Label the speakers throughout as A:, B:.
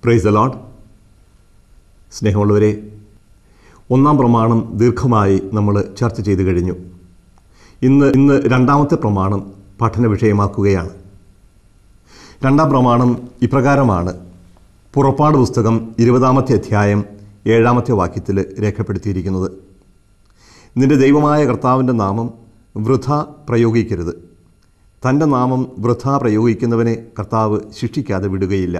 A: praise the load സ്നേഹമുള്ളവരെ ഒന്നാം പ്രമാണം ദീർഘമായി നമ്മൾ ചർച്ച ചെയ്തു കഴിഞ്ഞു ഇന്ന് ഇന്ന് രണ്ടാമത്തെ പ്രമാണം പഠന വിഷയമാക്കുകയാണ് രണ്ടാം പ്രമാണം ഇപ്രകാരമാണ് പുറപ്പാട് പുസ്തകം ഇരുപതാമത്തെ അധ്യായം ഏഴാമത്തെ വാക്യത്തിൽ രേഖപ്പെടുത്തിയിരിക്കുന്നത് നിന്റെ ദൈവമായ കർത്താവിൻ്റെ നാമം വൃഥ പ്രയോഗിക്കരുത് തൻ്റെ നാമം വൃഥ പ്രയോഗിക്കുന്നവനെ കർത്താവ് ശിക്ഷിക്കാതെ വിടുകയില്ല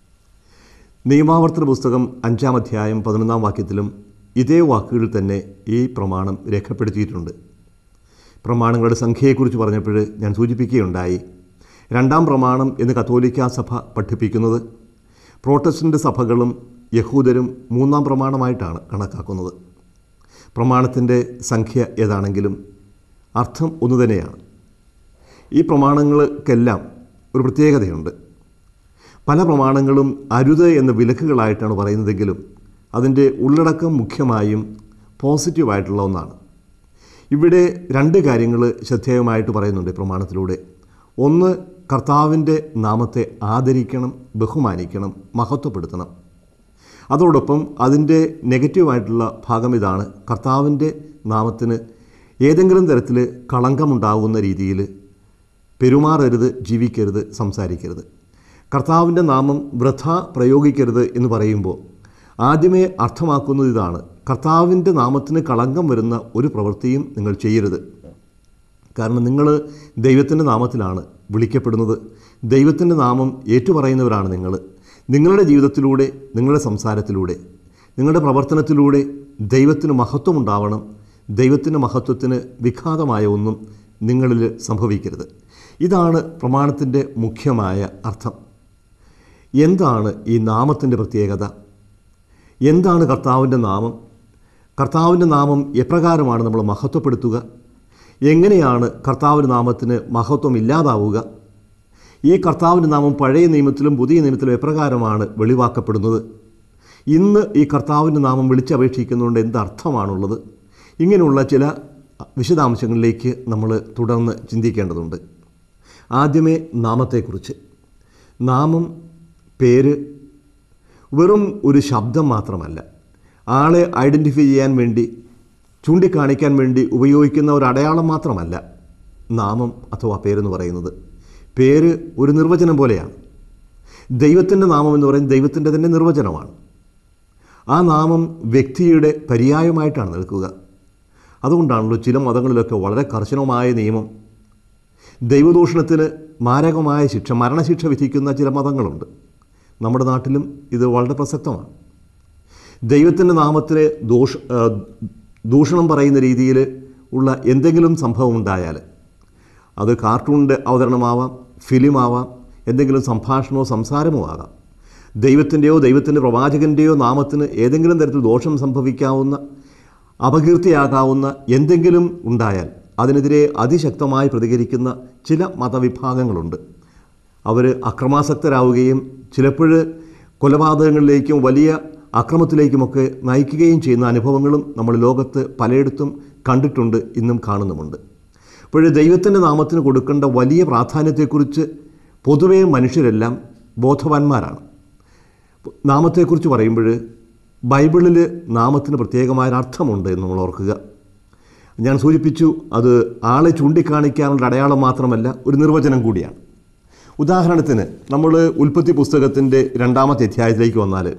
A: നിയമാവർത്തന പുസ്തകം അഞ്ചാം അധ്യായം പതിനൊന്നാം വാക്യത്തിലും ഇതേ വാക്കുകൾ തന്നെ ഈ പ്രമാണം രേഖപ്പെടുത്തിയിട്ടുണ്ട് പ്രമാണങ്ങളുടെ സംഖ്യയെക്കുറിച്ച് പറഞ്ഞപ്പോൾ ഞാൻ സൂചിപ്പിക്കുകയുണ്ടായി രണ്ടാം പ്രമാണം എന്ന് കത്തോലിക്ക സഭ പഠിപ്പിക്കുന്നത് പ്രോട്ടസ്റ്റൻ്റ് സഭകളും യഹൂദരും മൂന്നാം പ്രമാണമായിട്ടാണ് കണക്കാക്കുന്നത് പ്രമാണത്തിൻ്റെ സംഖ്യ ഏതാണെങ്കിലും അർത്ഥം ഒന്നു തന്നെയാണ് ഈ പ്രമാണങ്ങൾക്കെല്ലാം ഒരു പ്രത്യേകതയുണ്ട് പല പ്രമാണങ്ങളും അരുത് എന്ന വിലക്കുകളായിട്ടാണ് പറയുന്നതെങ്കിലും അതിൻ്റെ ഉള്ളടക്കം മുഖ്യമായും പോസിറ്റീവായിട്ടുള്ള ഒന്നാണ് ഇവിടെ രണ്ട് കാര്യങ്ങൾ ശ്രദ്ധേയമായിട്ട് പറയുന്നുണ്ട് ഈ പ്രമാണത്തിലൂടെ ഒന്ന് കർത്താവിൻ്റെ നാമത്തെ ആദരിക്കണം ബഹുമാനിക്കണം മഹത്വപ്പെടുത്തണം അതോടൊപ്പം അതിൻ്റെ നെഗറ്റീവായിട്ടുള്ള ഭാഗം ഇതാണ് കർത്താവിൻ്റെ നാമത്തിന് ഏതെങ്കിലും തരത്തിൽ കളങ്കമുണ്ടാകുന്ന രീതിയിൽ പെരുമാറരുത് ജീവിക്കരുത് സംസാരിക്കരുത് കർത്താവിൻ്റെ നാമം വൃഥ പ്രയോഗിക്കരുത് എന്ന് പറയുമ്പോൾ ആദ്യമേ അർത്ഥമാക്കുന്നത് ഇതാണ് കർത്താവിൻ്റെ നാമത്തിന് കളങ്കം വരുന്ന ഒരു പ്രവൃത്തിയും നിങ്ങൾ ചെയ്യരുത് കാരണം നിങ്ങൾ ദൈവത്തിൻ്റെ നാമത്തിലാണ് വിളിക്കപ്പെടുന്നത് ദൈവത്തിൻ്റെ നാമം ഏറ്റുപറയുന്നവരാണ് നിങ്ങൾ നിങ്ങളുടെ ജീവിതത്തിലൂടെ നിങ്ങളുടെ സംസാരത്തിലൂടെ നിങ്ങളുടെ പ്രവർത്തനത്തിലൂടെ ദൈവത്തിന് മഹത്വമുണ്ടാവണം ദൈവത്തിൻ്റെ മഹത്വത്തിന് വിഘാതമായ ഒന്നും നിങ്ങളിൽ സംഭവിക്കരുത് ഇതാണ് പ്രമാണത്തിൻ്റെ മുഖ്യമായ അർത്ഥം എന്താണ് ഈ നാമത്തിൻ്റെ പ്രത്യേകത എന്താണ് കർത്താവിൻ്റെ നാമം കർത്താവിൻ്റെ നാമം എപ്രകാരമാണ് നമ്മൾ മഹത്വപ്പെടുത്തുക എങ്ങനെയാണ് കർത്താവിൻ്റെ നാമത്തിന് മഹത്വം ഇല്ലാതാവുക ഈ കർത്താവിൻ്റെ നാമം പഴയ നിയമത്തിലും പുതിയ നിയമത്തിലും എപ്രകാരമാണ് വെളിവാക്കപ്പെടുന്നത് ഇന്ന് ഈ കർത്താവിൻ്റെ നാമം വിളിച്ചപേക്ഷിക്കുന്നതുകൊണ്ട് എന്ത് അർത്ഥമാണുള്ളത് ഇങ്ങനെയുള്ള ചില വിശദാംശങ്ങളിലേക്ക് നമ്മൾ തുടർന്ന് ചിന്തിക്കേണ്ടതുണ്ട് ആദ്യമേ നാമത്തെക്കുറിച്ച് നാമം പേര് വെറും ഒരു ശബ്ദം മാത്രമല്ല ആളെ ഐഡൻറ്റിഫൈ ചെയ്യാൻ വേണ്ടി ചൂണ്ടിക്കാണിക്കാൻ വേണ്ടി ഉപയോഗിക്കുന്ന ഒരു അടയാളം മാത്രമല്ല നാമം അഥവാ പേരെന്ന് പറയുന്നത് പേര് ഒരു നിർവചനം പോലെയാണ് ദൈവത്തിൻ്റെ നാമം എന്ന് പറയുന്നത് ദൈവത്തിൻ്റെ തന്നെ നിർവചനമാണ് ആ നാമം വ്യക്തിയുടെ പര്യായമായിട്ടാണ് നിൽക്കുക അതുകൊണ്ടാണല്ലോ ചില മതങ്ങളിലൊക്കെ വളരെ കർശനമായ നിയമം ദൈവദൂഷണത്തിന് മാരകമായ ശിക്ഷ മരണശിക്ഷ വിധിക്കുന്ന ചില മതങ്ങളുണ്ട് നമ്മുടെ നാട്ടിലും ഇത് വളരെ പ്രസക്തമാണ് ദൈവത്തിൻ്റെ നാമത്തിന് ദോഷ ദൂഷണം പറയുന്ന രീതിയിൽ ഉള്ള എന്തെങ്കിലും സംഭവം ഉണ്ടായാൽ അത് കാർട്ടൂണിൻ്റെ അവതരണമാവാം ഫിലിമാവാം എന്തെങ്കിലും സംഭാഷണമോ സംസാരമോ ആകാം ദൈവത്തിൻ്റെയോ ദൈവത്തിൻ്റെ പ്രവാചകൻ്റെയോ നാമത്തിന് ഏതെങ്കിലും തരത്തിൽ ദോഷം സംഭവിക്കാവുന്ന അപകീർത്തിയാകാവുന്ന എന്തെങ്കിലും ഉണ്ടായാൽ അതിനെതിരെ അതിശക്തമായി പ്രതികരിക്കുന്ന ചില മതവിഭാഗങ്ങളുണ്ട് അവർ അക്രമാസക്തരാവുകയും ചിലപ്പോൾ കൊലപാതകങ്ങളിലേക്കും വലിയ അക്രമത്തിലേക്കുമൊക്കെ നയിക്കുകയും ചെയ്യുന്ന അനുഭവങ്ങളും നമ്മൾ ലോകത്ത് പലയിടത്തും കണ്ടിട്ടുണ്ട് ഇന്നും കാണുന്നുമുണ്ട് അപ്പോൾ ദൈവത്തിൻ്റെ നാമത്തിന് കൊടുക്കേണ്ട വലിയ പ്രാധാന്യത്തെക്കുറിച്ച് പൊതുവേ മനുഷ്യരെല്ലാം ബോധവാന്മാരാണ് നാമത്തെക്കുറിച്ച് പറയുമ്പോൾ ബൈബിളിൽ നാമത്തിന് പ്രത്യേകമായ അർത്ഥമുണ്ട് എന്ന് നമ്മൾ ഓർക്കുക ഞാൻ സൂചിപ്പിച്ചു അത് ആളെ ചൂണ്ടിക്കാണിക്കാനുള്ള അടയാളം മാത്രമല്ല ഒരു നിർവചനം കൂടിയാണ് ഉദാഹരണത്തിന് നമ്മൾ ഉൽപ്പത്തി പുസ്തകത്തിൻ്റെ രണ്ടാമത്തെ അധ്യായത്തിലേക്ക് വന്നാൽ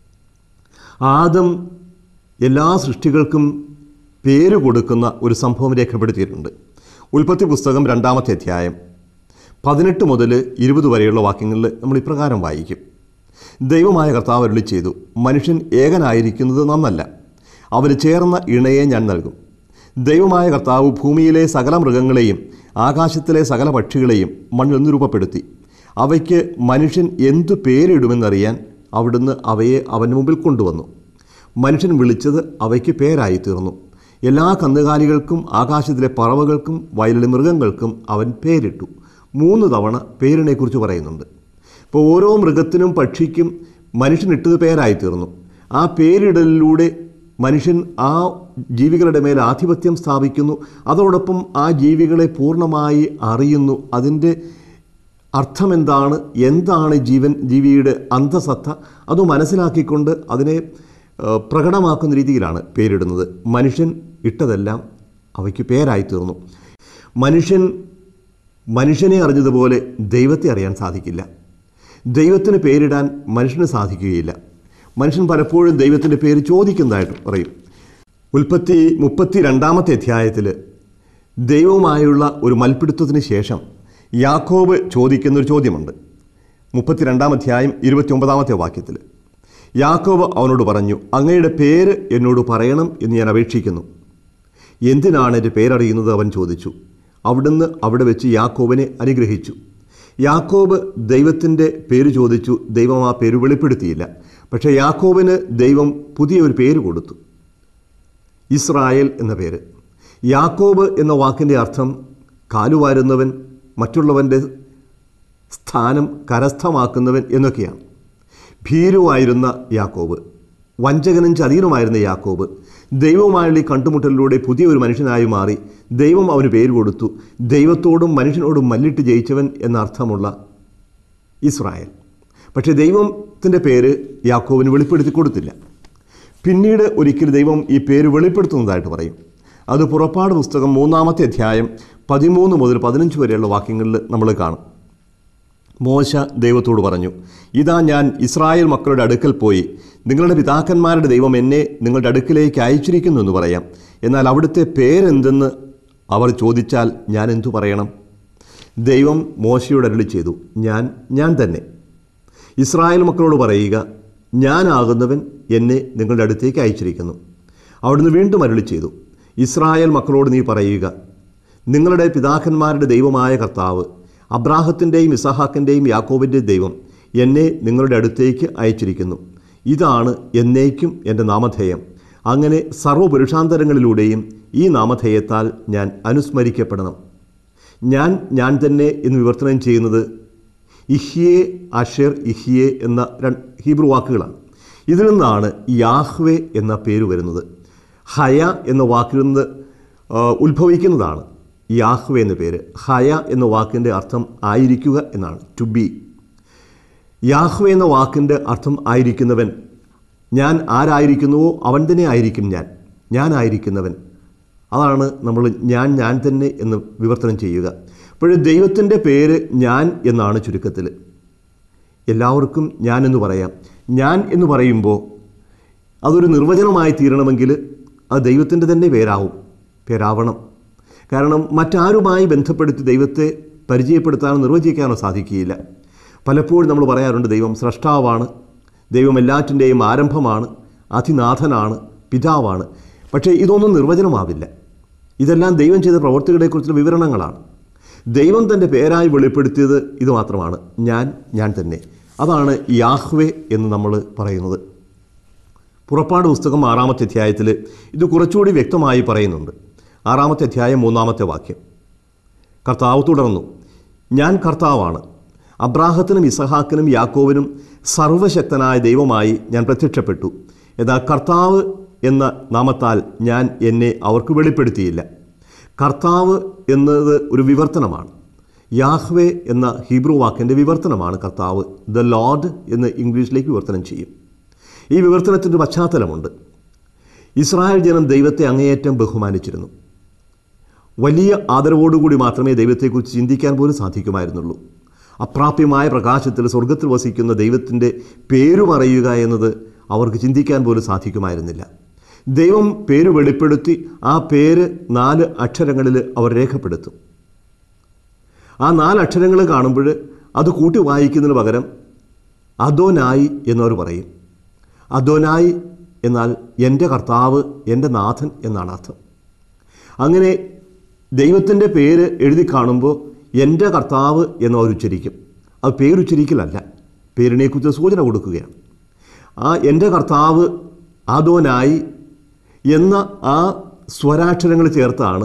A: ആദം എല്ലാ സൃഷ്ടികൾക്കും പേര് കൊടുക്കുന്ന ഒരു സംഭവം രേഖപ്പെടുത്തിയിട്ടുണ്ട് ഉൽപ്പത്തി പുസ്തകം രണ്ടാമത്തെ അധ്യായം പതിനെട്ട് മുതൽ ഇരുപത് വരെയുള്ള വാക്യങ്ങളിൽ നമ്മൾ ഇപ്രകാരം വായിക്കും ദൈവമായ കർത്താവ് അരുളി ചെയ്തു മനുഷ്യൻ ഏകനായിരിക്കുന്നത് നന്നല്ല അവന് ചേർന്ന ഇണയെ ഞാൻ നൽകും ദൈവമായ കർത്താവ് ഭൂമിയിലെ സകല മൃഗങ്ങളെയും ആകാശത്തിലെ സകല പക്ഷികളെയും മണ്ണിൽ നിന്ന് രൂപപ്പെടുത്തി അവയ്ക്ക് മനുഷ്യൻ എന്തു പേരിടുമെന്നറിയാൻ അവിടുന്ന് അവയെ അവന് മുമ്പിൽ കൊണ്ടുവന്നു മനുഷ്യൻ വിളിച്ചത് അവയ്ക്ക് പേരായി തീർന്നു എല്ലാ കന്നുകാലികൾക്കും ആകാശത്തിലെ പറവകൾക്കും വയലിലെ മൃഗങ്ങൾക്കും അവൻ പേരിട്ടു മൂന്ന് തവണ പേരിനെക്കുറിച്ച് പറയുന്നുണ്ട് ഇപ്പോൾ ഓരോ മൃഗത്തിനും പക്ഷിക്കും മനുഷ്യൻ ഇട്ടത് പേരായി തീർന്നു ആ പേരിടലിലൂടെ മനുഷ്യൻ ആ ജീവികളുടെ മേൽ ആധിപത്യം സ്ഥാപിക്കുന്നു അതോടൊപ്പം ആ ജീവികളെ പൂർണ്ണമായി അറിയുന്നു അതിൻ്റെ അർത്ഥമെന്താണ് എന്താണ് ജീവൻ ജീവിയുടെ അന്തസത്ത അത് മനസ്സിലാക്കിക്കൊണ്ട് അതിനെ ഏഹ്, പ്രകടമാക്കുന്ന രീതിയിലാണ് പേരിടുന്നത് മനുഷ്യൻ ഇട്ടതെല്ലാം അവയ്ക്ക് പേരായി തീർന്നു മനുഷ്യൻ മനുഷ്യനെ അറിഞ്ഞതുപോലെ ദൈവത്തെ അറിയാൻ സാധിക്കില്ല ദൈവത്തിന് പേരിടാൻ മനുഷ്യന് സാധിക്കുകയില്ല മനുഷ്യൻ പലപ്പോഴും ദൈവത്തിൻ്റെ പേര് ചോദിക്കുന്നതായിട്ട് പറയും ഉൽപ്പത്തി മുപ്പത്തി രണ്ടാമത്തെ അധ്യായത്തിൽ ദൈവവുമായുള്ള ഒരു മൽപ്പിടുത്തത്തിന് ശേഷം യാക്കോബ് ചോദിക്കുന്നൊരു ചോദ്യമുണ്ട് മുപ്പത്തിരണ്ടാം അധ്യായം ഇരുപത്തി ഒമ്പതാമത്തെ വാക്യത്തിൽ യാക്കോബ് അവനോട് പറഞ്ഞു അങ്ങയുടെ പേര് എന്നോട് പറയണം എന്ന് ഞാൻ അപേക്ഷിക്കുന്നു എന്തിനാണ് എൻ്റെ പേരറിയുന്നത് അവൻ ചോദിച്ചു അവിടുന്ന് അവിടെ വെച്ച് യാക്കോബിനെ അനുഗ്രഹിച്ചു യാക്കോബ് ദൈവത്തിൻ്റെ പേര് ചോദിച്ചു ദൈവം ആ പേര് വെളിപ്പെടുത്തിയില്ല പക്ഷേ യാക്കോബിന് ദൈവം പുതിയ ഒരു പേര് കൊടുത്തു ഇസ്രായേൽ എന്ന പേര് യാക്കോബ് എന്ന വാക്കിൻ്റെ അർത്ഥം കാലുവാരുന്നവൻ മറ്റുള്ളവൻ്റെ സ്ഥാനം കരസ്ഥമാക്കുന്നവൻ എന്നൊക്കെയാണ് ഭീരുവായിരുന്ന യാക്കോബ് വഞ്ചകനും ചതീനുമായിരുന്ന യാക്കോബ് ദൈവവുമായുള്ള ഈ കണ്ടുമുട്ടലിലൂടെ പുതിയ ഒരു മനുഷ്യനായി മാറി ദൈവം അവന് പേര് കൊടുത്തു ദൈവത്തോടും മനുഷ്യനോടും മല്ലിട്ട് ജയിച്ചവൻ എന്ന അർത്ഥമുള്ള ഇസ്രായേൽ പക്ഷേ ദൈവത്തിൻ്റെ പേര് യാക്കോബിന് വെളിപ്പെടുത്തി കൊടുത്തില്ല പിന്നീട് ഒരിക്കൽ ദൈവം ഈ പേര് വെളിപ്പെടുത്തുന്നതായിട്ട് പറയും അത് പുറപ്പാട് പുസ്തകം മൂന്നാമത്തെ അധ്യായം പതിമൂന്ന് മുതൽ പതിനഞ്ച് വരെയുള്ള വാക്യങ്ങളിൽ നമ്മൾ കാണും മോശ ദൈവത്തോട് പറഞ്ഞു ഇതാ ഞാൻ ഇസ്രായേൽ മക്കളുടെ അടുക്കൽ പോയി നിങ്ങളുടെ പിതാക്കന്മാരുടെ ദൈവം എന്നെ നിങ്ങളുടെ അടുക്കിലേക്ക് അയച്ചിരിക്കുന്നു എന്ന് പറയാം എന്നാൽ അവിടുത്തെ പേരെന്തെന്ന് അവർ ചോദിച്ചാൽ ഞാൻ എന്തു പറയണം ദൈവം മോശയോട് അരുളി ചെയ്തു ഞാൻ ഞാൻ തന്നെ ഇസ്രായേൽ മക്കളോട് പറയുക ഞാനാകുന്നവൻ എന്നെ നിങ്ങളുടെ അടുത്തേക്ക് അയച്ചിരിക്കുന്നു അവിടുന്ന് വീണ്ടും അരുളി ചെയ്തു ഇസ്രായേൽ മക്കളോട് നീ പറയുക നിങ്ങളുടെ പിതാക്കന്മാരുടെ ദൈവമായ കർത്താവ് അബ്രാഹത്തിൻ്റെയും ഇസഹാക്കിൻ്റെയും യാക്കോബിൻ്റെയും ദൈവം എന്നെ നിങ്ങളുടെ അടുത്തേക്ക് അയച്ചിരിക്കുന്നു ഇതാണ് എന്നേക്കും എൻ്റെ നാമധേയം അങ്ങനെ സർവ്വപുരുഷാന്തരങ്ങളിലൂടെയും ഈ നാമധേയത്താൽ ഞാൻ അനുസ്മരിക്കപ്പെടണം ഞാൻ ഞാൻ തന്നെ എന്ന് വിവർത്തനം ചെയ്യുന്നത് ഇഹിയെ അഷർ ഇഹിയെ എന്ന രണ്ട് ഹീബ്രു വാക്കുകളാണ് ഇതിൽ നിന്നാണ് യാഹ്വെ എന്ന പേര് വരുന്നത് ഹയ എന്ന വാക്കിൽ നിന്ന് ആ, ഉത്ഭവിക്കുന്നതാണ് യാഹ്വെ എന്ന പേര് ഹയ എന്ന വാക്കിൻ്റെ അർത്ഥം ആയിരിക്കുക എന്നാണ് ടു ബി യാഹ്വെ എന്ന വാക്കിൻ്റെ അർത്ഥം ആയിരിക്കുന്നവൻ ഞാൻ ആരായിരിക്കുന്നുവോ അവൻ തന്നെ ആയിരിക്കും ഞാൻ ഞാനായിരിക്കുന്നവൻ അതാണ് നമ്മൾ ഞാൻ ഞാൻ തന്നെ എന്ന് വിവർത്തനം ചെയ്യുക അപ്പോൾ ദൈവത്തിൻ്റെ പേര് ഞാൻ എന്നാണ് ചുരുക്കത്തിൽ എല്ലാവർക്കും ഞാൻ എന്ന് പറയാം ഞാൻ എന്ന് പറയുമ്പോൾ അതൊരു നിർവചനമായി തീരണമെങ്കിൽ അത് ദൈവത്തിൻ്റെ തന്നെ പേരാവും പേരാവണം കാരണം മറ്റാരുമായി ബന്ധപ്പെടുത്തി ദൈവത്തെ പരിചയപ്പെടുത്താനോ നിർവചിക്കാനോ സാധിക്കുകയില്ല പലപ്പോഴും നമ്മൾ പറയാറുണ്ട് ദൈവം സ്രഷ്ടാവാണ് ദൈവം എല്ലാറ്റിൻ്റെയും ആരംഭമാണ് അതിനാഥനാണ് പിതാവാണ് പക്ഷേ ഇതൊന്നും നിർവചനമാവില്ല ഇതെല്ലാം ദൈവം ചെയ്ത പ്രവർത്തികളെക്കുറിച്ചുള്ള വിവരണങ്ങളാണ് ദൈവം തൻ്റെ പേരായി വെളിപ്പെടുത്തിയത് ഇത് മാത്രമാണ് ഞാൻ ഞാൻ തന്നെ അതാണ് യാഹ്വേ എന്ന് നമ്മൾ പറയുന്നത് പുറപ്പാട് പുസ്തകം ആറാമത്തെ അധ്യായത്തിൽ ഇത് കുറച്ചുകൂടി വ്യക്തമായി പറയുന്നുണ്ട് ആറാമത്തെ അധ്യായം മൂന്നാമത്തെ വാക്യം കർത്താവ് തുടർന്നു ഞാൻ കർത്താവാണ് അബ്രാഹത്തിനും ഇസഹാക്കിനും യാക്കോവിനും സർവശക്തനായ ദൈവമായി ഞാൻ പ്രത്യക്ഷപ്പെട്ടു എന്നാൽ കർത്താവ് എന്ന നാമത്താൽ ഞാൻ എന്നെ അവർക്ക് വെളിപ്പെടുത്തിയില്ല കർത്താവ് എന്നത് ഒരു വിവർത്തനമാണ് യാഹ്വേ എന്ന ഹീബ്രു വാക്കിൻ്റെ വിവർത്തനമാണ് കർത്താവ് ദ ലോർഡ് എന്ന് ഇംഗ്ലീഷിലേക്ക് വിവർത്തനം ചെയ്യും ഈ വിവർത്തനത്തിൻ്റെ പശ്ചാത്തലമുണ്ട് ഇസ്രായേൽ ജനം ദൈവത്തെ അങ്ങേയറ്റം ബഹുമാനിച്ചിരുന്നു വലിയ ആദരവോടുകൂടി മാത്രമേ ദൈവത്തെക്കുറിച്ച് ചിന്തിക്കാൻ പോലും സാധിക്കുമായിരുന്നുള്ളൂ അപ്രാപ്യമായ പ്രകാശത്തിൽ സ്വർഗത്തിൽ വസിക്കുന്ന ദൈവത്തിൻ്റെ പേരു പറയുക എന്നത് അവർക്ക് ചിന്തിക്കാൻ പോലും സാധിക്കുമായിരുന്നില്ല ദൈവം പേര് വെളിപ്പെടുത്തി ആ പേര് നാല് അക്ഷരങ്ങളിൽ അവർ രേഖപ്പെടുത്തും ആ നാല് അക്ഷരങ്ങൾ കാണുമ്പോൾ അത് കൂട്ടി വായിക്കുന്നതിന് പകരം അദോനായി എന്നവർ പറയും അദോനായി എന്നാൽ എൻ്റെ കർത്താവ് എൻ്റെ നാഥൻ എന്നാണ് അർത്ഥം അങ്ങനെ ദൈവത്തിൻ്റെ പേര് എഴുതി കാണുമ്പോൾ എൻ്റെ കർത്താവ് എന്നവർ ഉച്ചരിക്കും അത് പേരുച്ചരിക്കലല്ല പേരിനെക്കുറിച്ച് സൂചന കൊടുക്കുകയാണ് ആ എൻ്റെ കർത്താവ് ആദോനായി എന്ന ആ സ്വരാക്ഷരങ്ങൾ ചേർത്താണ്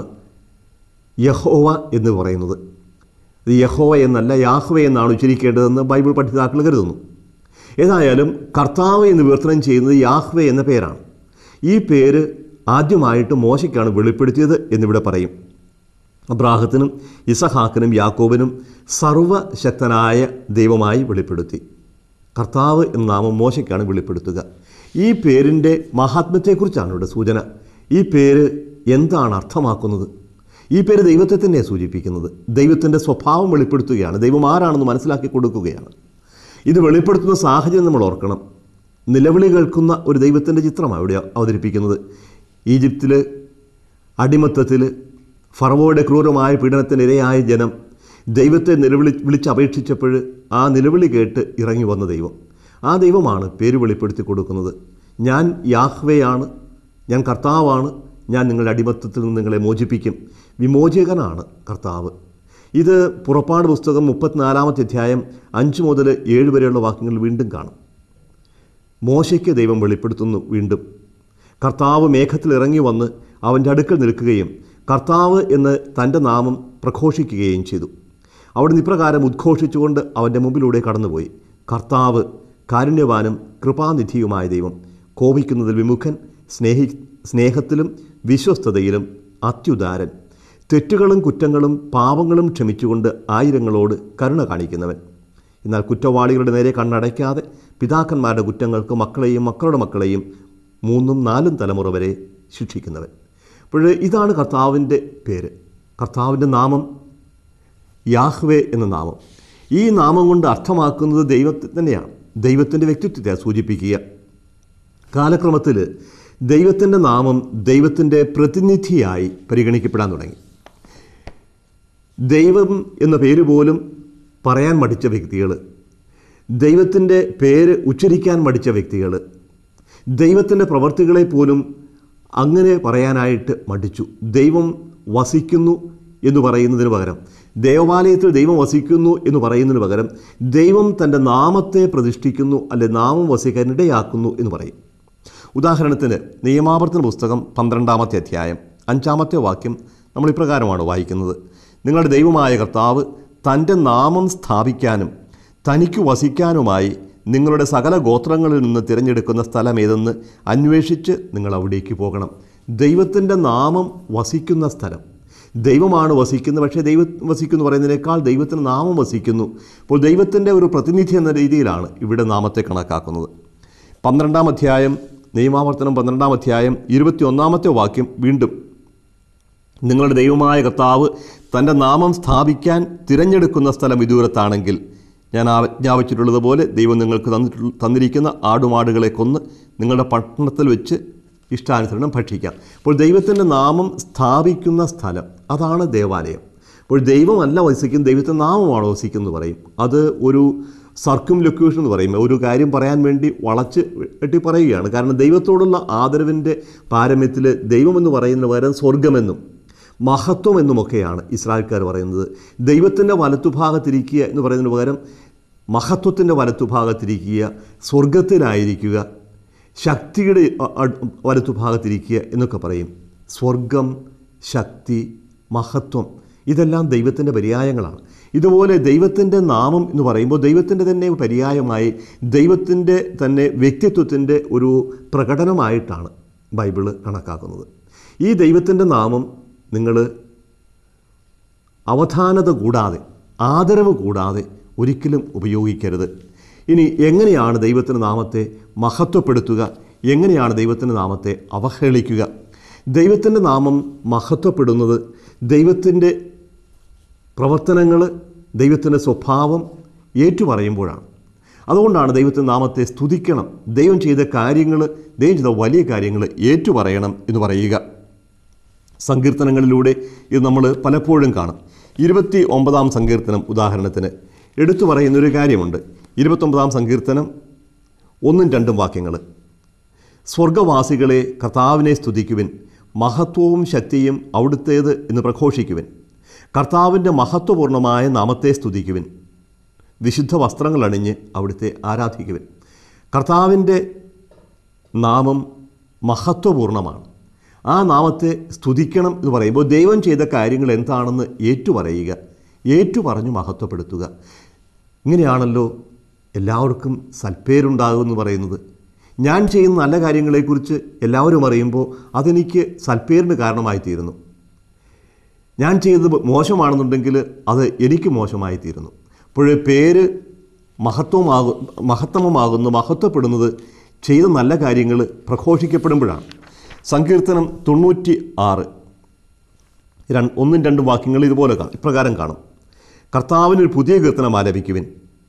A: യഹോവ എന്ന് പറയുന്നത് ഇത് യഹോവ എന്നല്ല യാഹ്വ എന്നാണ് ഉച്ചരിക്കേണ്ടതെന്ന് ബൈബിൾ പഠിതാക്കൾ കരുതുന്നു ഏതായാലും കർത്താവ് എന്ന് വിവർത്തനം ചെയ്യുന്നത് യാഹ്വ എന്ന പേരാണ് ഈ പേര് ആദ്യമായിട്ട് മോശയ്ക്കാണ് വെളിപ്പെടുത്തിയത് എന്നിവിടെ പറയും അബ്രാഹത്തിനും ഇസഹാക്കിനും യാക്കോബിനും സർവശക്തനായ ദൈവമായി വെളിപ്പെടുത്തി കർത്താവ് എന്ന നാമം മോശയ്ക്കാണ് വെളിപ്പെടുത്തുക ഈ പേരിൻ്റെ മഹാത്മ്യത്തെക്കുറിച്ചാണ് ഇവിടെ സൂചന ഈ പേര് എന്താണ് അർത്ഥമാക്കുന്നത് ഈ പേര് ദൈവത്തെ തന്നെ സൂചിപ്പിക്കുന്നത് ദൈവത്തിൻ്റെ സ്വഭാവം വെളിപ്പെടുത്തുകയാണ് ദൈവം ആരാണെന്ന് മനസ്സിലാക്കി കൊടുക്കുകയാണ് ഇത് വെളിപ്പെടുത്തുന്ന സാഹചര്യം നമ്മൾ ഓർക്കണം നിലവിളി കേൾക്കുന്ന ഒരു ദൈവത്തിൻ്റെ ചിത്രമാണ് ഇവിടെ അവതരിപ്പിക്കുന്നത് ഈജിപ്തിൽ അടിമത്തത്തിൽ ഫറവോയുടെ ക്രൂരമായ പീഡനത്തിന് ഇരയായ ജനം ദൈവത്തെ നിലവിളി വിളിച്ചപേക്ഷിച്ചപ്പോൾ ആ നിലവിളി കേട്ട് ഇറങ്ങി വന്ന ദൈവം ആ ദൈവമാണ് പേര് വെളിപ്പെടുത്തി കൊടുക്കുന്നത് ഞാൻ യാഹ്വയാണ് ഞാൻ കർത്താവാണ് ഞാൻ നിങ്ങളുടെ അടിമത്തത്തിൽ നിന്ന് നിങ്ങളെ മോചിപ്പിക്കും വിമോചകനാണ് കർത്താവ് ഇത് പുറപ്പാട് പുസ്തകം മുപ്പത്തിനാലാമത്തെ അധ്യായം അഞ്ച് മുതൽ ഏഴ് വരെയുള്ള വാക്യങ്ങൾ വീണ്ടും കാണും മോശയ്ക്ക് ദൈവം വെളിപ്പെടുത്തുന്നു വീണ്ടും കർത്താവ് മേഘത്തിൽ ഇറങ്ങി വന്ന് അവൻ്റെ അടുക്കൽ നിൽക്കുകയും കർത്താവ് എന്ന് തൻ്റെ നാമം പ്രഘോഷിക്കുകയും ചെയ്തു അവിടുന്ന് ഇപ്രകാരം ഉദ്ഘോഷിച്ചുകൊണ്ട് അവൻ്റെ മുമ്പിലൂടെ കടന്നുപോയി കർത്താവ് കാരുണ്യവാനും കൃപാനിധിയുമായ ദൈവം കോപിക്കുന്നതിൽ വിമുഖൻ സ്നേഹി സ്നേഹത്തിലും വിശ്വസ്തതയിലും അത്യുദാരൻ തെറ്റുകളും കുറ്റങ്ങളും പാപങ്ങളും ക്ഷമിച്ചുകൊണ്ട് ആയിരങ്ങളോട് കരുണ കാണിക്കുന്നവൻ എന്നാൽ കുറ്റവാളികളുടെ നേരെ കണ്ണടയ്ക്കാതെ പിതാക്കന്മാരുടെ കുറ്റങ്ങൾക്ക് മക്കളെയും മക്കളുടെ മക്കളെയും മൂന്നും നാലും തലമുറ വരെ ശിക്ഷിക്കുന്നവൻ അപ്പോൾ ഇതാണ് കർത്താവിൻ്റെ പേര് കർത്താവിൻ്റെ നാമം യാഹ്വേ എന്ന നാമം ഈ നാമം കൊണ്ട് അർത്ഥമാക്കുന്നത് ദൈവത്തെ തന്നെയാണ് ദൈവത്തിൻ്റെ വ്യക്തിത്വത്തെ സൂചിപ്പിക്കുക കാലക്രമത്തിൽ ദൈവത്തിൻ്റെ നാമം ദൈവത്തിൻ്റെ പ്രതിനിധിയായി പരിഗണിക്കപ്പെടാൻ തുടങ്ങി ദൈവം എന്ന പേര് പോലും പറയാൻ മടിച്ച വ്യക്തികൾ ദൈവത്തിൻ്റെ പേര് ഉച്ചരിക്കാൻ മടിച്ച വ്യക്തികൾ ദൈവത്തിൻ്റെ പ്രവർത്തികളെ പോലും അങ്ങനെ പറയാനായിട്ട് മടിച്ചു ദൈവം വസിക്കുന്നു എന്ന് പറയുന്നതിന് പകരം ദേവാലയത്തിൽ ദൈവം വസിക്കുന്നു എന്ന് പറയുന്നതിന് പകരം ദൈവം തൻ്റെ നാമത്തെ പ്രതിഷ്ഠിക്കുന്നു അല്ലെ നാമം വസിക്കാൻ ഇടയാക്കുന്നു എന്ന് പറയും ഉദാഹരണത്തിന് നിയമാവർത്തന പുസ്തകം പന്ത്രണ്ടാമത്തെ അധ്യായം അഞ്ചാമത്തെ വാക്യം നമ്മൾ ഇപ്രകാരമാണ് വായിക്കുന്നത് നിങ്ങളുടെ ദൈവമായ കർത്താവ് തൻ്റെ നാമം സ്ഥാപിക്കാനും തനിക്ക് വസിക്കാനുമായി നിങ്ങളുടെ സകല ഗോത്രങ്ങളിൽ നിന്ന് തിരഞ്ഞെടുക്കുന്ന സ്ഥലം ഏതെന്ന് അന്വേഷിച്ച് നിങ്ങൾ അവിടേക്ക് പോകണം ദൈവത്തിൻ്റെ നാമം വസിക്കുന്ന സ്ഥലം ദൈവമാണ് വസിക്കുന്നത് പക്ഷേ ദൈവം വസിക്കുന്നു പറയുന്നതിനേക്കാൾ ദൈവത്തിന് നാമം വസിക്കുന്നു അപ്പോൾ ദൈവത്തിൻ്റെ ഒരു പ്രതിനിധി എന്ന രീതിയിലാണ് ഇവിടെ നാമത്തെ കണക്കാക്കുന്നത് പന്ത്രണ്ടാം അധ്യായം നിയമാവർത്തനം പന്ത്രണ്ടാം അധ്യായം ഇരുപത്തി ഒന്നാമത്തെ വാക്യം വീണ്ടും നിങ്ങളുടെ ദൈവമായ കർത്താവ് തൻ്റെ നാമം സ്ഥാപിക്കാൻ തിരഞ്ഞെടുക്കുന്ന സ്ഥലം വിദൂരത്താണെങ്കിൽ ഞാൻ ആജ്ഞാപിച്ചിട്ടുള്ളതുപോലെ ദൈവം നിങ്ങൾക്ക് തന്നിട്ടുള്ള തന്നിരിക്കുന്ന ആടുമാടുകളെ കൊന്ന് നിങ്ങളുടെ പട്ടണത്തിൽ വെച്ച് ഇഷ്ടാനുസരണം ഭക്ഷിക്കാം അപ്പോൾ ദൈവത്തിൻ്റെ നാമം സ്ഥാപിക്കുന്ന സ്ഥലം അതാണ് ദേവാലയം അപ്പോൾ ദൈവമല്ല വസിക്കുന്നത് ദൈവത്തിൻ്റെ നാമമാണ് വസിക്കുന്നത് പറയും അത് ഒരു സർക്കും ലൊക്യൂഷൻ എന്ന് പറയും ഒരു കാര്യം പറയാൻ വേണ്ടി വളച്ച് വെട്ടി പറയുകയാണ് കാരണം ദൈവത്തോടുള്ള ആദരവിൻ്റെ പാരമ്യത്തിൽ ദൈവമെന്ന് പറയുന്ന പകരം സ്വർഗമെന്നും മഹത്വം എന്നുമൊക്കെയാണ് ഇസ്രായേൽക്കാർ പറയുന്നത് ദൈവത്തിൻ്റെ വലത്തുഭാഗത്തിരിക്കുക എന്ന് പറയുന്നതിന് പകരം മഹത്വത്തിൻ്റെ വലത്തുഭാഗത്തിരിക്കുക സ്വർഗത്തിലായിരിക്കുക ശക്തിയുടെ അ- അ- വലത്തുഭാഗത്തിരിക്കുക എന്നൊക്കെ പറയും സ്വർഗം ശക്തി മഹത്വം ഇതെല്ലാം ദൈവത്തിൻ്റെ പര്യായങ്ങളാണ് ഇതുപോലെ ദൈവത്തിൻ്റെ നാമം എന്ന് പറയുമ്പോൾ ദൈവത്തിൻ്റെ തന്നെ പര്യായമായി ദൈവത്തിൻ്റെ തന്നെ വ്യക്തിത്വത്തിൻ്റെ ഒരു പ്രകടനമായിട്ടാണ് ബൈബിള് കണക്കാക്കുന്നത് ഈ ദൈവത്തിൻ്റെ നാമം നിങ്ങൾ അവധാനത കൂടാതെ ആദരവ് കൂടാതെ ഒരിക്കലും ഉപയോഗിക്കരുത് ഇനി എങ്ങനെയാണ് ദൈവത്തിൻ്റെ നാമത്തെ മഹത്വപ്പെടുത്തുക എങ്ങനെയാണ് ദൈവത്തിൻ്റെ നാമത്തെ അവഹേളിക്കുക ദൈവത്തിൻ്റെ നാമം മഹത്വപ്പെടുന്നത് ദൈവത്തിൻ്റെ പ്രവർത്തനങ്ങൾ ദൈവത്തിൻ്റെ സ്വഭാവം ഏറ്റുപറയുമ്പോഴാണ് അതുകൊണ്ടാണ് ദൈവത്തിൻ്റെ നാമത്തെ സ്തുതിക്കണം ദൈവം ചെയ്ത കാര്യങ്ങൾ ദൈവം ചെയ്ത വലിയ കാര്യങ്ങൾ ഏറ്റുപറയണം എന്ന് പറയുക സങ്കീർത്തനങ്ങളിലൂടെ ഇത് നമ്മൾ പലപ്പോഴും കാണും ഇരുപത്തി ഒമ്പതാം സങ്കീർത്തനം ഉദാഹരണത്തിന് എടുത്തു പറയുന്നൊരു കാര്യമുണ്ട് ഇരുപത്തൊമ്പതാം സങ്കീർത്തനം ഒന്നും രണ്ടും വാക്യങ്ങൾ സ്വർഗവാസികളെ കർത്താവിനെ സ്തുതിക്കുവിൻ മഹത്വവും ശക്തിയും അവിടുത്തേത് എന്ന് പ്രഘോഷിക്കുവിൻ കർത്താവിൻ്റെ മഹത്വപൂർണമായ നാമത്തെ സ്തുതിക്കുവിൻ വിശുദ്ധ വസ്ത്രങ്ങൾ അണിഞ്ഞ് അവിടുത്തെ ആരാധിക്കുവിൻ കർത്താവിൻ്റെ നാമം മഹത്വപൂർണ്ണമാണ് ആ നാമത്തെ സ്തുതിക്കണം എന്ന് പറയുമ്പോൾ ദൈവം ചെയ്ത കാര്യങ്ങൾ എന്താണെന്ന് ഏറ്റുപറയുക ഏറ്റുപറഞ്ഞു മഹത്വപ്പെടുത്തുക ഇങ്ങനെയാണല്ലോ എല്ലാവർക്കും സൽപ്പേരുണ്ടാകുമെന്ന് പറയുന്നത് ഞാൻ ചെയ്യുന്ന നല്ല കാര്യങ്ങളെക്കുറിച്ച് എല്ലാവരും അറിയുമ്പോൾ അതെനിക്ക് സൽപ്പേരിന് കാരണമായി തീരുന്നു ഞാൻ ചെയ്തത് മോശമാണെന്നുണ്ടെങ്കിൽ അത് എനിക്ക് മോശമായി തീരുന്നു അപ്പോൾ പേര് മഹത്വമാകു മഹത്തമമാകുന്നു മഹത്വപ്പെടുന്നത് ചെയ്ത നല്ല കാര്യങ്ങൾ പ്രഘോഷിക്കപ്പെടുമ്പോഴാണ് സങ്കീർത്തനം തൊണ്ണൂറ്റി ആറ് രണ്ട് ഒന്നും രണ്ടും വാക്യങ്ങൾ ഇതുപോലെ കാണും ഇപ്രകാരം കാണും കർത്താവിനൊരു പുതിയ കീർത്തനം ആലപിക്കുവിൻ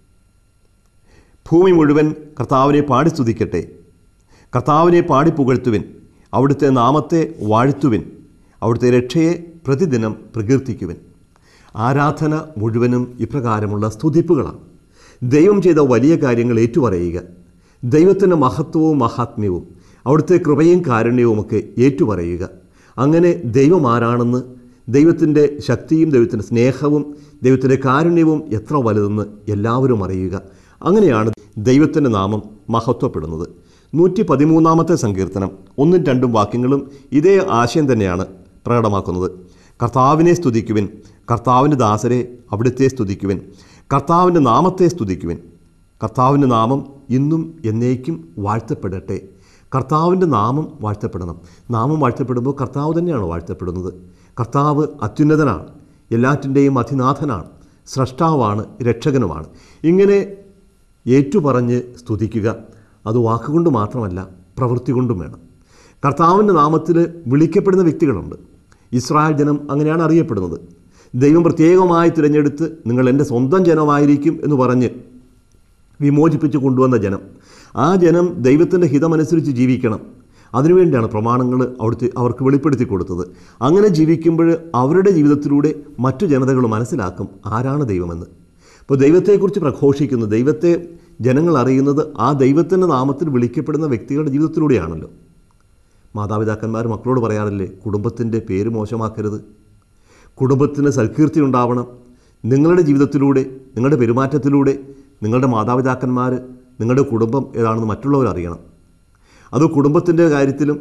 A: ഭൂമി മുഴുവൻ കർത്താവിനെ പാടി സ്തുതിക്കട്ടെ കർത്താവിനെ പാടി പുകഴ്ത്തുവിൻ അവിടുത്തെ നാമത്തെ വാഴ്ത്തുവിൻ അവിടുത്തെ രക്ഷയെ പ്രതിദിനം പ്രകീർത്തിക്കുവിൻ ആരാധന മുഴുവനും ഇപ്രകാരമുള്ള സ്തുതിപ്പുകളാണ് ദൈവം ചെയ്ത വലിയ കാര്യങ്ങൾ ഏറ്റുപറയുക ദൈവത്തിൻ്റെ മഹത്വവും മഹാത്മ്യവും അവിടുത്തെ കൃപയും കാരുണ്യവുമൊക്കെ ഏറ്റുപറയുക അങ്ങനെ ദൈവം ആരാണെന്ന് ദൈവത്തിൻ്റെ ശക്തിയും ദൈവത്തിൻ്റെ സ്നേഹവും ദൈവത്തിൻ്റെ കാരുണ്യവും എത്ര വലുതെന്ന് എല്ലാവരും അറിയുക അങ്ങനെയാണ് ദൈവത്തിൻ്റെ നാമം മഹത്വപ്പെടുന്നത് നൂറ്റി പതിമൂന്നാമത്തെ സങ്കീർത്തനം ഒന്നും രണ്ടും വാക്യങ്ങളും ഇതേ ആശയം തന്നെയാണ് പ്രകടമാക്കുന്നത് കർത്താവിനെ സ്തുതിക്കുവിൻ കർത്താവിൻ്റെ ദാസരെ അവിടുത്തെ സ്തുതിക്കുവിൻ കർത്താവിൻ്റെ നാമത്തെ സ്തുതിക്കുവിൻ കർത്താവിൻ്റെ നാമം ഇന്നും എന്നേക്കും വാഴ്ത്തപ്പെടട്ടെ കർത്താവിൻ്റെ നാമം വാഴ്ത്തപ്പെടണം നാമം വാഴ്ത്തപ്പെടുമ്പോൾ കർത്താവ് തന്നെയാണ് വാഴ്ത്തപ്പെടുന്നത് കർത്താവ് അത്യുന്നതനാണ് എല്ലാറ്റിൻ്റെയും അധിനാഥനാണ് സ്രഷ്ടാവാണ് രക്ഷകനുമാണ് ഇങ്ങനെ ഏറ്റുപറഞ്ഞ് സ്തുതിക്കുക അത് വാക്കുകൊണ്ട് മാത്രമല്ല പ്രവൃത്തി കൊണ്ടും വേണം കർത്താവിൻ്റെ നാമത്തിൽ വിളിക്കപ്പെടുന്ന വ്യക്തികളുണ്ട് ഇസ്രായേൽ ജനം അങ്ങനെയാണ് അറിയപ്പെടുന്നത് ദൈവം പ്രത്യേകമായി തിരഞ്ഞെടുത്ത് നിങ്ങൾ എൻ്റെ സ്വന്തം ജനമായിരിക്കും എന്ന് പറഞ്ഞ് വിമോചിപ്പിച്ച് കൊണ്ടുവന്ന ജനം ആ ജനം ദൈവത്തിൻ്റെ ഹിതമനുസരിച്ച് ജീവിക്കണം അതിനുവേണ്ടിയാണ് പ്രമാണങ്ങൾ അവിടുത്തെ അവർക്ക് വെളിപ്പെടുത്തി കൊടുത്തത് അങ്ങനെ ജീവിക്കുമ്പോൾ അവരുടെ ജീവിതത്തിലൂടെ മറ്റു ജനതകൾ മനസ്സിലാക്കും ആരാണ് ദൈവമെന്ന് അപ്പോൾ ദൈവത്തെക്കുറിച്ച് പ്രഘോഷിക്കുന്നു ദൈവത്തെ ജനങ്ങൾ അറിയുന്നത് ആ ദൈവത്തിൻ്റെ നാമത്തിൽ വിളിക്കപ്പെടുന്ന വ്യക്തികളുടെ ജീവിതത്തിലൂടെയാണല്ലോ മാതാപിതാക്കന്മാർ മക്കളോട് പറയാറില്ലേ കുടുംബത്തിൻ്റെ പേര് മോശമാക്കരുത് കുടുംബത്തിന് സൽകീർത്തി ഉണ്ടാവണം നിങ്ങളുടെ ജീവിതത്തിലൂടെ നിങ്ങളുടെ പെരുമാറ്റത്തിലൂടെ നിങ്ങളുടെ മാതാപിതാക്കന്മാർ നിങ്ങളുടെ കുടുംബം ഏതാണെന്ന് മറ്റുള്ളവർ അറിയണം അത് കുടുംബത്തിൻ്റെ കാര്യത്തിലും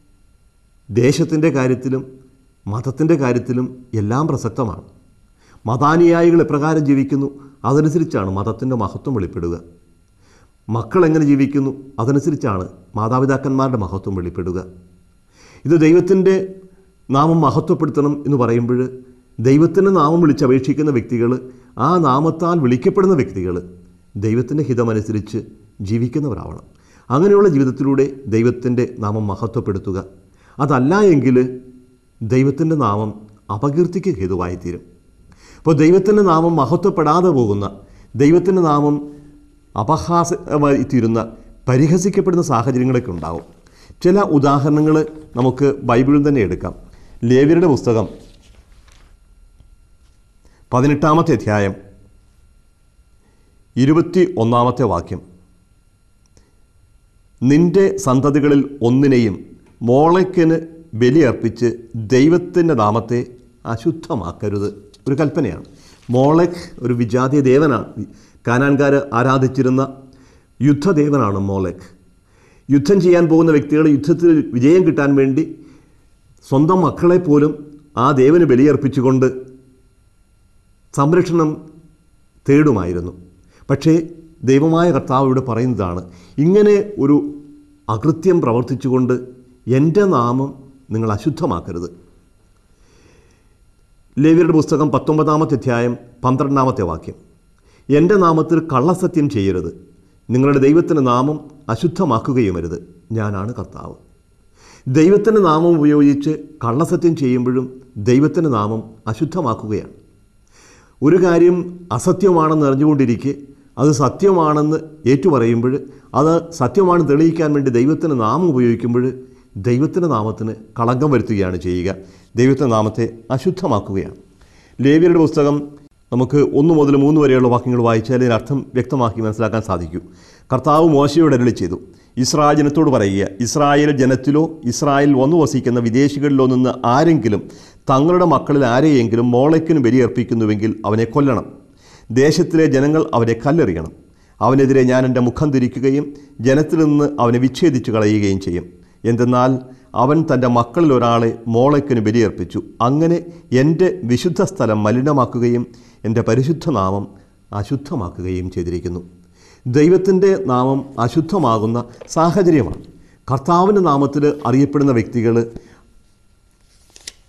A: ദേശത്തിൻ്റെ കാര്യത്തിലും മതത്തിൻ്റെ കാര്യത്തിലും എല്ലാം പ്രസക്തമാണ് മതാനുയായികൾ എപ്രകാരം ജീവിക്കുന്നു അതനുസരിച്ചാണ് മതത്തിൻ്റെ മഹത്വം വെളിപ്പെടുക മക്കൾ എങ്ങനെ ജീവിക്കുന്നു അതനുസരിച്ചാണ് മാതാപിതാക്കന്മാരുടെ മഹത്വം വെളിപ്പെടുക ഇത് ദൈവത്തിൻ്റെ നാമം മഹത്വപ്പെടുത്തണം എന്ന് പറയുമ്പോൾ ദൈവത്തിൻ്റെ നാമം വിളിച്ചപേക്ഷിക്കുന്ന വ്യക്തികൾ ആ നാമത്താൽ വിളിക്കപ്പെടുന്ന വ്യക്തികൾ ദൈവത്തിൻ്റെ ഹിതമനുസരിച്ച് ജീവിക്കുന്നവരാവണം അങ്ങനെയുള്ള ജീവിതത്തിലൂടെ ദൈവത്തിൻ്റെ നാമം മഹത്വപ്പെടുത്തുക അതല്ല എങ്കിൽ ദൈവത്തിൻ്റെ നാമം അപകീർത്തിക്ക് ഹേതുവായിത്തീരും അപ്പോൾ ദൈവത്തിൻ്റെ നാമം മഹത്വപ്പെടാതെ പോകുന്ന ദൈവത്തിൻ്റെ നാമം അപഹാസമായി തീരുന്ന പരിഹസിക്കപ്പെടുന്ന സാഹചര്യങ്ങളൊക്കെ ഉണ്ടാവും ചില ഉദാഹരണങ്ങൾ നമുക്ക് ബൈബിളിൽ തന്നെ എടുക്കാം ലേവ്യരുടെ പുസ്തകം പതിനെട്ടാമത്തെ അധ്യായം ഇരുപത്തി ഒന്നാമത്തെ വാക്യം നിന്റെ സന്തതികളിൽ ഒന്നിനെയും മോളയ്ക്കന് ബലിയർപ്പിച്ച് ദൈവത്തിൻ്റെ നാമത്തെ അശുദ്ധമാക്കരുത് ഒരു കൽപ്പനയാണ് മോളക് ഒരു വിജാതീയ ദേവനാണ് കാനാൻകാർ ആരാധിച്ചിരുന്ന യുദ്ധദേവനാണ് മോലക് യുദ്ധം ചെയ്യാൻ പോകുന്ന വ്യക്തികൾ യുദ്ധത്തിൽ വിജയം കിട്ടാൻ വേണ്ടി സ്വന്തം മക്കളെ പോലും ആ ദേവന് ബലിയർപ്പിച്ചുകൊണ്ട് സംരക്ഷണം തേടുമായിരുന്നു പക്ഷേ ദൈവമായ കർത്താവ് ഇവിടെ പറയുന്നതാണ് ഇങ്ങനെ ഒരു അകൃത്യം പ്രവർത്തിച്ചുകൊണ്ട് എൻ്റെ നാമം നിങ്ങൾ അശുദ്ധമാക്കരുത് ലേവിയരുടെ പുസ്തകം പത്തൊമ്പതാമത്തെ അധ്യായം പന്ത്രണ്ടാമത്തെ വാക്യം എൻ്റെ നാമത്തിൽ കള്ളസത്യം ചെയ്യരുത് നിങ്ങളുടെ ദൈവത്തിൻ്റെ നാമം അശുദ്ധമാക്കുകയുമരുത് ഞാനാണ് കർത്താവ് ദൈവത്തിൻ്റെ നാമം ഉപയോഗിച്ച് കള്ളസത്യം ചെയ്യുമ്പോഴും ദൈവത്തിൻ്റെ നാമം അശുദ്ധമാക്കുകയാണ് ഒരു കാര്യം അസത്യമാണെന്ന് അറിഞ്ഞുകൊണ്ടിരിക്കെ അത് സത്യമാണെന്ന് ഏറ്റുപറയുമ്പോൾ അത് സത്യമാണെന്ന് തെളിയിക്കാൻ വേണ്ടി ദൈവത്തിൻ്റെ നാമം ഉപയോഗിക്കുമ്പോൾ ദൈവത്തിൻ്റെ നാമത്തിന് കളങ്കം വരുത്തുകയാണ് ചെയ്യുക ദൈവത്തിൻ്റെ നാമത്തെ അശുദ്ധമാക്കുകയാണ് ലേവ്യരുടെ പുസ്തകം നമുക്ക് ഒന്ന് മുതൽ മൂന്ന് വരെയുള്ള വാക്യങ്ങൾ വായിച്ചാൽ ഇതിനർത്ഥം വ്യക്തമാക്കി മനസ്സിലാക്കാൻ സാധിക്കൂ കർത്താവ് മോശയോട് അരുളി ചെയ്തു ഇസ്രായേൽ ജനത്തോട് പറയുക ഇസ്രായേൽ ജനത്തിലോ ഇസ്രായേൽ വന്നു വസിക്കുന്ന വിദേശികളിലോ നിന്ന് ആരെങ്കിലും തങ്ങളുടെ മക്കളിൽ ആരെയെങ്കിലും മോളയ്ക്കിന് ബലിയർപ്പിക്കുന്നുവെങ്കിൽ അവനെ കൊല്ലണം ദേശത്തിലെ ജനങ്ങൾ അവരെ കല്ലെറിയണം അവനെതിരെ ഞാൻ എൻ്റെ മുഖം തിരിക്കുകയും ജനത്തിൽ നിന്ന് അവനെ വിച്ഛേദിച്ചു കളയുകയും ചെയ്യും എന്തെന്നാൽ അവൻ തൻ്റെ മക്കളിൽ ഒരാളെ മോളയ്ക്കിന് ബലിയർപ്പിച്ചു അങ്ങനെ എൻ്റെ വിശുദ്ധ സ്ഥലം മലിനമാക്കുകയും എൻ്റെ പരിശുദ്ധ നാമം അശുദ്ധമാക്കുകയും ചെയ്തിരിക്കുന്നു ദൈവത്തിൻ്റെ നാമം അശുദ്ധമാകുന്ന സാഹചര്യമാണ് കർത്താവിൻ്റെ നാമത്തിൽ അറിയപ്പെടുന്ന വ്യക്തികൾ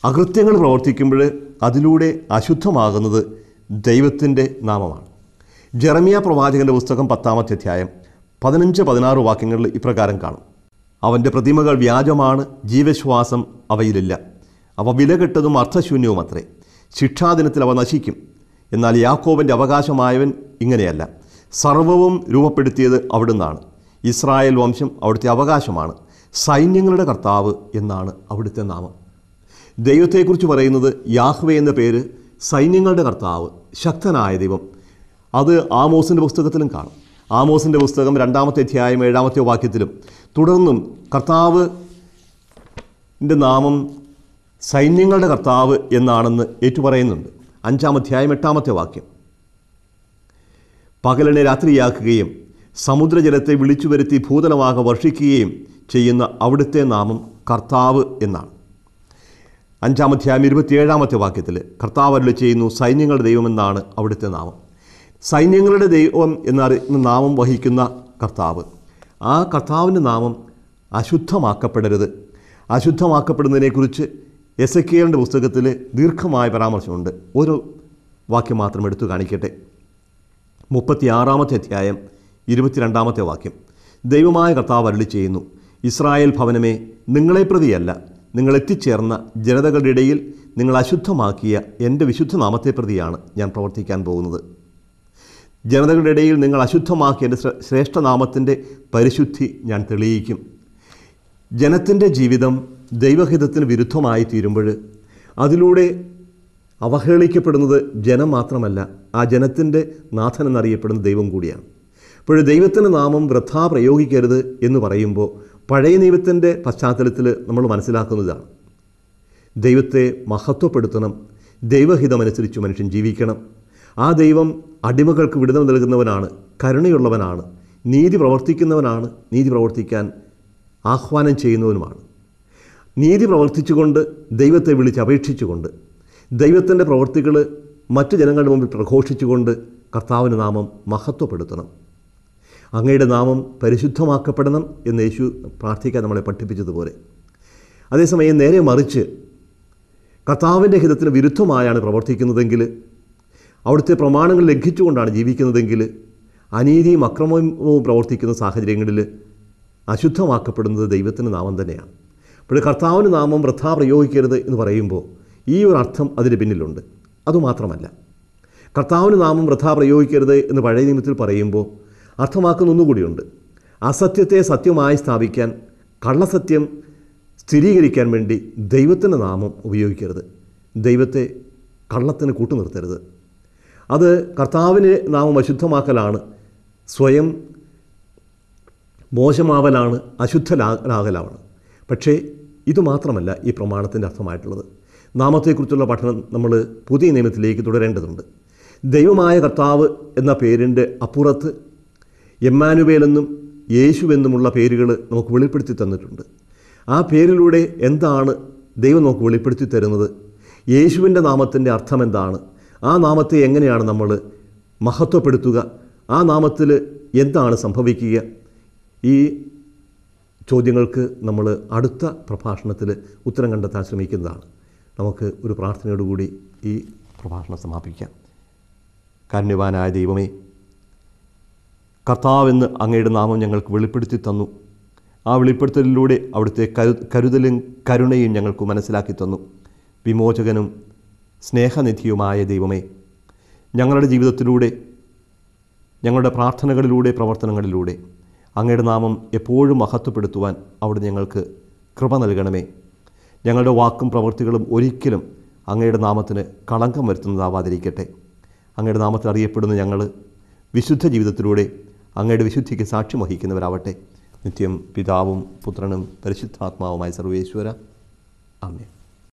A: അകൃത്യങ്ങൾ പ്രവർത്തിക്കുമ്പോൾ അതിലൂടെ അശുദ്ധമാകുന്നത് ദൈവത്തിൻ്റെ നാമമാണ് ജെറമിയ പ്രവാചകൻ്റെ പുസ്തകം പത്താമത്തെ അധ്യായം പതിനഞ്ച് പതിനാറ് വാക്യങ്ങളിൽ ഇപ്രകാരം കാണും അവൻ്റെ പ്രതിമകൾ വ്യാജമാണ് ജീവശ്വാസം അവയിലില്ല അവ വിലകെട്ടതും അർത്ഥശൂന്യവും അത്രേ ശിക്ഷാദിനത്തിൽ അവ നശിക്കും എന്നാൽ യാക്കോബൻ്റെ അവകാശമായവൻ ഇങ്ങനെയല്ല സർവവും രൂപപ്പെടുത്തിയത് അവിടുന്നാണ് ഇസ്രായേൽ വംശം അവിടുത്തെ അവകാശമാണ് സൈന്യങ്ങളുടെ കർത്താവ് എന്നാണ് അവിടുത്തെ നാമം ദൈവത്തെക്കുറിച്ച് പറയുന്നത് യാഹ്വേ എന്ന പേര് സൈന്യങ്ങളുടെ കർത്താവ് ശക്തനായ ദൈവം അത് ആമോസിൻ്റെ പുസ്തകത്തിലും കാണും ആമോസിൻ്റെ പുസ്തകം രണ്ടാമത്തെ അധ്യായം ഏഴാമത്തെ വാക്യത്തിലും തുടർന്നും കർത്താവ് ൻ്റെ നാമം സൈന്യങ്ങളുടെ കർത്താവ് എന്നാണെന്ന് ഏറ്റുപറയുന്നുണ്ട് അഞ്ചാം അധ്യായം എട്ടാമത്തെ വാക്യം പകലിനെ രാത്രിയാക്കുകയും സമുദ്രജലത്തെ വിളിച്ചു വരുത്തി ഭൂതലമാകെ വർഷിക്കുകയും ചെയ്യുന്ന അവിടുത്തെ നാമം കർത്താവ് എന്നാണ് അഞ്ചാമധ്യായം ഇരുപത്തിയേഴാമത്തെ വാക്യത്തിൽ കർത്താവ് അരുളി ചെയ്യുന്നു സൈന്യങ്ങളുടെ ദൈവമെന്നാണ് അവിടുത്തെ നാമം സൈന്യങ്ങളുടെ ദൈവം എന്നറിയുന്ന നാമം വഹിക്കുന്ന കർത്താവ് ആ കർത്താവിൻ്റെ നാമം അശുദ്ധമാക്കപ്പെടരുത് അശുദ്ധമാക്കപ്പെടുന്നതിനെക്കുറിച്ച് എസ് എ കെയുടെ പുസ്തകത്തിൽ ദീർഘമായ പരാമർശമുണ്ട് ഒരു വാക്യം മാത്രം എടുത്തു കാണിക്കട്ടെ മുപ്പത്തിയാറാമത്തെ അധ്യായം ഇരുപത്തിരണ്ടാമത്തെ വാക്യം ദൈവമായ കർത്താവ് അരുളി ചെയ്യുന്നു ഇസ്രായേൽ ഭവനമേ നിങ്ങളെ പ്രതിയല്ല നിങ്ങൾ എത്തിച്ചേർന്ന ജനതകളുടെ ഇടയിൽ നിങ്ങൾ അശുദ്ധമാക്കിയ എൻ്റെ വിശുദ്ധ നാമത്തെ പ്രതിയാണ് ഞാൻ പ്രവർത്തിക്കാൻ പോകുന്നത് ജനതകളുടെ ഇടയിൽ നിങ്ങൾ അശുദ്ധമാക്കിയ എൻ്റെ ശ്രേ- ശ്രേഷ്ഠനാമത്തിൻ്റെ പരിശുദ്ധി ഞാൻ തെളിയിക്കും ജനത്തിൻ്റെ ജീവിതം ദൈവഹിതത്തിന് വിരുദ്ധമായി തീരുമ്പോൾ അതിലൂടെ അവഹേളിക്കപ്പെടുന്നത് ജനം മാത്രമല്ല ആ ജനത്തിൻ്റെ നാഥൻ എന്നറിയപ്പെടുന്ന ദൈവം കൂടിയാണ് അപ്പോൾ ദൈവത്തിൻ്റെ നാമം വൃഥാ പ്രയോഗിക്കരുത് എന്ന് പറയുമ്പോൾ പഴയ നിയമത്തിൻ്റെ പശ്ചാത്തലത്തിൽ നമ്മൾ മനസ്സിലാക്കുന്നതാണ് ദൈവത്തെ മഹത്വപ്പെടുത്തണം ദൈവഹിതമനുസരിച്ച് മനുഷ്യൻ ജീവിക്കണം ആ ദൈവം അടിമകൾക്ക് വിടുതൽ നൽകുന്നവനാണ് കരുണയുള്ളവനാണ് നീതി പ്രവർത്തിക്കുന്നവനാണ് നീതി പ്രവർത്തിക്കാൻ ആഹ്വാനം ചെയ്യുന്നവനുമാണ് നീതി പ്രവർത്തിച്ചുകൊണ്ട് ദൈവത്തെ വിളിച്ചപേക്ഷിച്ചുകൊണ്ട് ദൈവത്തിൻ്റെ പ്രവൃത്തികൾ മറ്റു ജനങ്ങളുടെ മുമ്പിൽ പ്രഘോഷിച്ചുകൊണ്ട് കർത്താവിൻ്റെ നാമം മഹത്വപ്പെടുത്തണം അങ്ങയുടെ നാമം പരിശുദ്ധമാക്കപ്പെടണം എന്ന് യേശു പ്രാർത്ഥിക്കാൻ നമ്മളെ പഠിപ്പിച്ചതുപോലെ അതേസമയം നേരെ മറിച്ച് കർത്താവിൻ്റെ ഹിതത്തിന് വിരുദ്ധമായാണ് പ്രവർത്തിക്കുന്നതെങ്കിൽ അവിടുത്തെ പ്രമാണങ്ങൾ ലംഘിച്ചുകൊണ്ടാണ് ജീവിക്കുന്നതെങ്കിൽ അനീതിയും അക്രമവും പ്രവർത്തിക്കുന്ന സാഹചര്യങ്ങളിൽ അശുദ്ധമാക്കപ്പെടുന്നത് ദൈവത്തിൻ്റെ നാമം തന്നെയാണ് അപ്പോൾ കർത്താവിന് നാമം വൃഥാ പ്രയോഗിക്കരുത് എന്ന് പറയുമ്പോൾ ഈ ഒരു അർത്ഥം അതിന് പിന്നിലുണ്ട് അതുമാത്രമല്ല കർത്താവിന് നാമം വൃഥാ പ്രയോഗിക്കരുത് എന്ന് പഴയ നിയമത്തിൽ പറയുമ്പോൾ അർത്ഥമാക്കുന്ന ഒന്നുകൂടിയുണ്ട് അസത്യത്തെ സത്യമായി സ്ഥാപിക്കാൻ കള്ളസത്യം സ്ഥിരീകരിക്കാൻ വേണ്ടി ദൈവത്തിൻ്റെ നാമം ഉപയോഗിക്കരുത് ദൈവത്തെ കള്ളത്തിന് കൂട്ടുനിർത്തരുത് അത് കർത്താവിന് നാമം അശുദ്ധമാക്കലാണ് സ്വയം മോശമാവലാണ് അശുദ്ധലാകലാണ് പക്ഷേ ഇത് മാത്രമല്ല ഈ പ്രമാണത്തിൻ്റെ അർത്ഥമായിട്ടുള്ളത് നാമത്തെക്കുറിച്ചുള്ള പഠനം നമ്മൾ പുതിയ നിയമത്തിലേക്ക് തുടരേണ്ടതുണ്ട് ദൈവമായ കർത്താവ് എന്ന പേരിൻ്റെ അപ്പുറത്ത് എമ്മാനുവേലെന്നും യേശുവെന്നുമുള്ള പേരുകൾ നമുക്ക് വെളിപ്പെടുത്തി തന്നിട്ടുണ്ട് ആ പേരിലൂടെ എന്താണ് ദൈവം നമുക്ക് വെളിപ്പെടുത്തി തരുന്നത് യേശുവിൻ്റെ നാമത്തിൻ്റെ അർത്ഥം എന്താണ് ആ നാമത്തെ എങ്ങനെയാണ് നമ്മൾ മഹത്വപ്പെടുത്തുക ആ നാമത്തിൽ എന്താണ് സംഭവിക്കുക ഈ ചോദ്യങ്ങൾക്ക് നമ്മൾ അടുത്ത പ്രഭാഷണത്തിൽ ഉത്തരം കണ്ടെത്താൻ ശ്രമിക്കുന്നതാണ് നമുക്ക് ഒരു പ്രാർത്ഥനയോടുകൂടി ഈ പ്രഭാഷണം സമാപിക്കാം കാരുണ്യവാനായ ദൈവമേ കർത്താവെന്ന് അങ്ങയുടെ നാമം ഞങ്ങൾക്ക് വെളിപ്പെടുത്തി തന്നു ആ വെളിപ്പെടുത്തലിലൂടെ അവിടുത്തെ കരു കരുതലും കരുണയും ഞങ്ങൾക്ക് മനസ്സിലാക്കി തന്നു വിമോചകനും സ്നേഹനിധിയുമായ ദൈവമേ ഞങ്ങളുടെ ജീവിതത്തിലൂടെ ഞങ്ങളുടെ പ്രാർത്ഥനകളിലൂടെ പ്രവർത്തനങ്ങളിലൂടെ അങ്ങയുടെ നാമം എപ്പോഴും മഹത്വപ്പെടുത്തുവാൻ അവിടെ ഞങ്ങൾക്ക് കൃപ നൽകണമേ ഞങ്ങളുടെ വാക്കും പ്രവൃത്തികളും ഒരിക്കലും അങ്ങയുടെ നാമത്തിന് കളങ്കം വരുത്തുന്നതാവാതിരിക്കട്ടെ അങ്ങയുടെ നാമത്തിൽ അറിയപ്പെടുന്ന ഞങ്ങൾ വിശുദ്ധ ജീവിതത്തിലൂടെ അങ്ങയുടെ വിശുദ്ധിക്ക് സാക്ഷ്യം വഹിക്കുന്നവരാവട്ടെ നിത്യം പിതാവും പുത്രനും പരിശുദ്ധാത്മാവുമായ സർവേശ്വര ആമേ